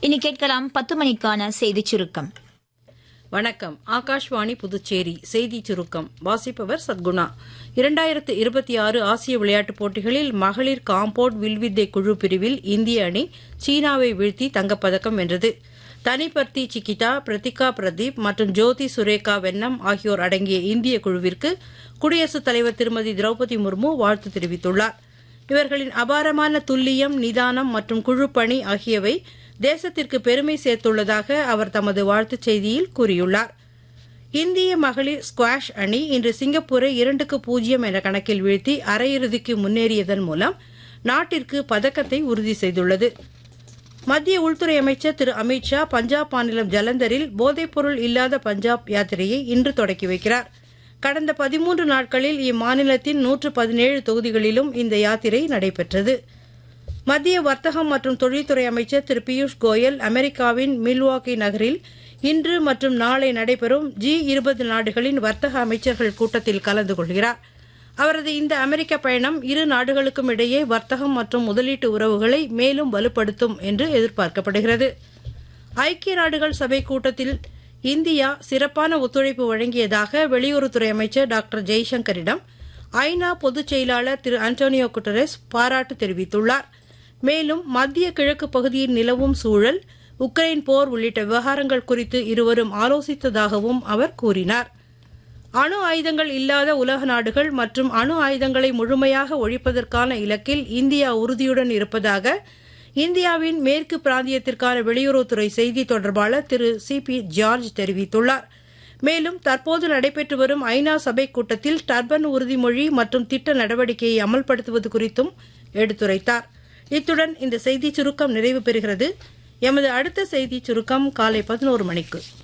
இனி கேட்கலாம் பத்து மணிக்கான செய்திச் சுருக்கம் வணக்கம் ஆகாஷ்வாணி புதுச்சேரி செய்தி சுருக்கம் வாசிப்பவர் சத்குணா இரண்டாயிரத்து இருபத்தி ஆறு ஆசிய விளையாட்டுப் போட்டிகளில் மகளிர் காம்பவுண்ட் வில்வித்தை குழு பிரிவில் இந்திய அணி சீனாவை வீழ்த்தி தங்கப்பதக்கம் வென்றது தனிபர்த்தி சிக்கிதா பிரதிகா பிரதீப் மற்றும் ஜோதி சுரேகா வென்னம் ஆகியோர் அடங்கிய இந்திய குழுவிற்கு குடியரசுத் தலைவர் திருமதி திரௌபதி முர்மு வாழ்த்து தெரிவித்துள்ளார் இவர்களின் அபாரமான துல்லியம் நிதானம் மற்றும் குழுப்பணி ஆகியவை தேசத்திற்கு பெருமை சேர்த்துள்ளதாக அவர் தமது வாழ்த்துச் செய்தியில் கூறியுள்ளார் இந்திய மகளிர் ஸ்குவாஷ் அணி இன்று சிங்கப்பூரை இரண்டுக்கு பூஜ்ஜியம் என்ற கணக்கில் வீழ்த்தி அரையிறுதிக்கு முன்னேறியதன் மூலம் நாட்டிற்கு பதக்கத்தை உறுதி செய்துள்ளது மத்திய உள்துறை அமைச்சர் திரு அமித் ஷா பஞ்சாப் மாநிலம் ஜலந்தரில் போதைப்பொருள் இல்லாத பஞ்சாப் யாத்திரையை இன்று தொடக்கி வைக்கிறார் கடந்த பதிமூன்று நாட்களில் இம்மாநிலத்தின் நூற்று பதினேழு தொகுதிகளிலும் இந்த யாத்திரை நடைபெற்றது மத்திய வர்த்தகம் மற்றும் தொழில்துறை அமைச்சர் திரு பியூஷ் கோயல் அமெரிக்காவின் மில்வாக்கி நகரில் இன்று மற்றும் நாளை நடைபெறும் ஜி இருபது நாடுகளின் வர்த்தக அமைச்சர்கள் கூட்டத்தில் கலந்து கொள்கிறார் அவரது இந்த அமெரிக்க பயணம் இரு நாடுகளுக்கும் இடையே வர்த்தகம் மற்றும் முதலீட்டு உறவுகளை மேலும் வலுப்படுத்தும் என்று எதிர்பார்க்கப்படுகிறது ஐக்கிய நாடுகள் சபை கூட்டத்தில் இந்தியா சிறப்பான ஒத்துழைப்பு வழங்கியதாக வெளியுறவுத்துறை அமைச்சர் டாக்டர் ஜெய்சங்கரிடம் ஐநா பொதுச் செயலாளர் திரு அன்டோனியோ குட்டரஸ் பாராட்டு தெரிவித்துள்ளார் மேலும் மத்திய கிழக்கு பகுதியில் நிலவும் சூழல் உக்ரைன் போர் உள்ளிட்ட விவகாரங்கள் குறித்து இருவரும் ஆலோசித்ததாகவும் அவர் கூறினார் அணு ஆயுதங்கள் இல்லாத உலக நாடுகள் மற்றும் அணு ஆயுதங்களை முழுமையாக ஒழிப்பதற்கான இலக்கில் இந்தியா உறுதியுடன் இருப்பதாக இந்தியாவின் மேற்கு பிராந்தியத்திற்கான வெளியுறவுத்துறை செய்தி தொடர்பாளர் திரு சி பி ஜார்ஜ் தெரிவித்துள்ளார் மேலும் தற்போது நடைபெற்று வரும் ஐநா சபை கூட்டத்தில் டர்பன் உறுதிமொழி மற்றும் திட்ட நடவடிக்கையை அமல்படுத்துவது குறித்தும் எடுத்துரைத்தார் இத்துடன் இந்த செய்திச் சுருக்கம் நிறைவு பெறுகிறது எமது அடுத்த செய்திச் சுருக்கம் காலை பதினோரு மணிக்கு